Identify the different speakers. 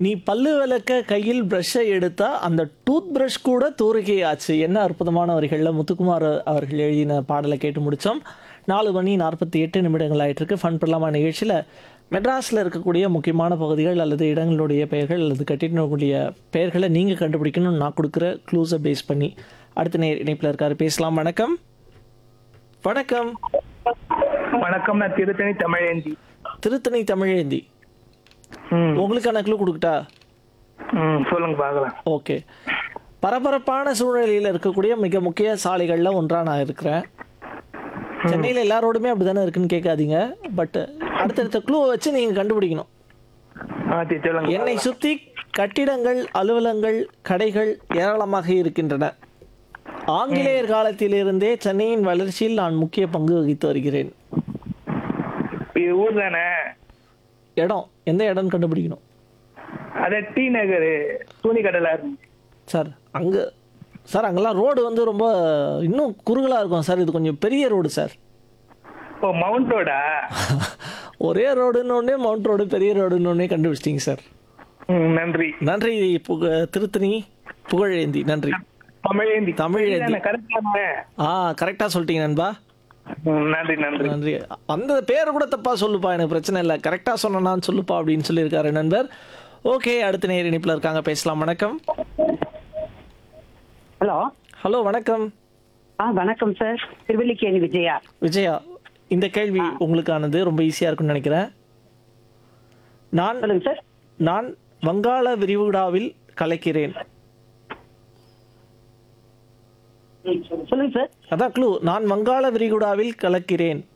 Speaker 1: நீ பல்லு விளக்க கையில் ப்ரஷ்ஷை எடுத்தா அந்த டூத் பிரஷ் கூட தூரிகை ஆச்சு என்ன அற்புதமான வரிகளில் முத்துக்குமார் அவர்கள் எழுதின பாடலை கேட்டு முடித்தோம் நாலு மணி நாற்பத்தி எட்டு நிமிடங்கள் ஆயிட்டு இருக்கு ஃபன் பண்ணலாமா நிகழ்ச்சியில் மெட்ராஸில் இருக்கக்கூடிய முக்கியமான பகுதிகள் அல்லது இடங்களுடைய பெயர்கள் அல்லது கட்டிடங்களுடைய பெயர்களை நீங்கள் கண்டுபிடிக்கணும்னு நான் கொடுக்குற க்ளூஸை பேஸ் பண்ணி அடுத்த நே இணைப்பில் இருக்காரு பேசலாம் வணக்கம் வணக்கம்
Speaker 2: வணக்கம் நான் திருத்தணி தமிழேந்தி
Speaker 1: திருத்தணி தமிழேந்தி
Speaker 2: ம்
Speaker 1: உங்களுக்கான க்ளூ கொடுக்கட்டா
Speaker 2: ம் சொல்லுங்க பார்க்கலாம்
Speaker 1: ஓகே பரபரப்பான சூழ்நிலையில் இருக்கக்கூடிய மிக முக்கிய சாலைகளில் ஒன்றாக நான் இருக்கிறேன் சென்னையில் எல்லா ரோடுமே அப்படி தானே இருக்குன்னு கேட்காதீங்க பட் அடுத்தடுத்த க்ளூ வச்சு நீங்கள் கண்டுபிடிக்கணும்
Speaker 2: ஆ சரி சொல்லுங்க
Speaker 1: என்னை சுற்றி கட்டிடங்கள் அலுவலங்கள் கடைகள் ஏராளமாக இருக்கின்றன ஆங்கிலேயர் காலத்திலிருந்தே சென்னையின் வளர்ச்சியில் நான் முக்கிய பங்கு வகித்து வருகிறேன்
Speaker 2: இது ஊர் தானே
Speaker 1: இடம் எந்த இடம்னு கண்டுபிடிக்கணும்
Speaker 2: அத டி நகர் துணி கடலா இருக்கு
Speaker 1: சார் அங்கே சார் அங்கெல்லாம் ரோடு வந்து ரொம்ப இன்னும் குறுகலாக இருக்கும் சார் இது கொஞ்சம் பெரிய ரோடு சார்
Speaker 2: ஓ மவுண்ட் ரோடா
Speaker 1: ஒரே ரோடுன்னு ஒன்றே மவுண்ட் ரோடு பெரிய ரோடுன்னு ஒன்றே கண்டுபிடிச்சிட்டிங்க சார்
Speaker 2: ம் நன்றி
Speaker 1: நன்றி புக திருத்தணி புகழேந்தி நன்றி
Speaker 2: தமிழேந்தி
Speaker 1: தமிழேந்தி.
Speaker 2: கரெக்டான
Speaker 1: ஆ கரெக்டாக சொல்லிட்டீங்க நண்பா
Speaker 2: நன்றி நன்றி
Speaker 1: நன்றி அந்த பேர் கூட தப்பாக சொல்லுப்பா எனக்கு பிரச்சனை இல்லை கரெக்டாக சொன்னேன்னு சொல்லுப்பா அப்படின்னு சொல்லியிருக்காரு நண்பர் ஓகே அடுத்த நேர் இணைப்பில் இருக்காங்க பேசலாம் வணக்கம்
Speaker 3: ஹலோ
Speaker 1: ஹலோ வணக்கம்
Speaker 3: ஆ வணக்கம் சார் திருவல்லிக்கேணி விஜயா
Speaker 1: விஜயா இந்த கேள்வி உங்களுக்கானது ரொம்ப ஈஸியாக இருக்கும்னு நினைக்கிறேன் நான்
Speaker 3: சொல்லுங்க சார்
Speaker 1: நான் வங்காள விரிகுடாவில் கலைக்கிறேன்
Speaker 3: சொல்லுங்க சார்
Speaker 1: அதான் க்ளூ நான் வங்காள விரிகுடாவில் கலக்கிறேன்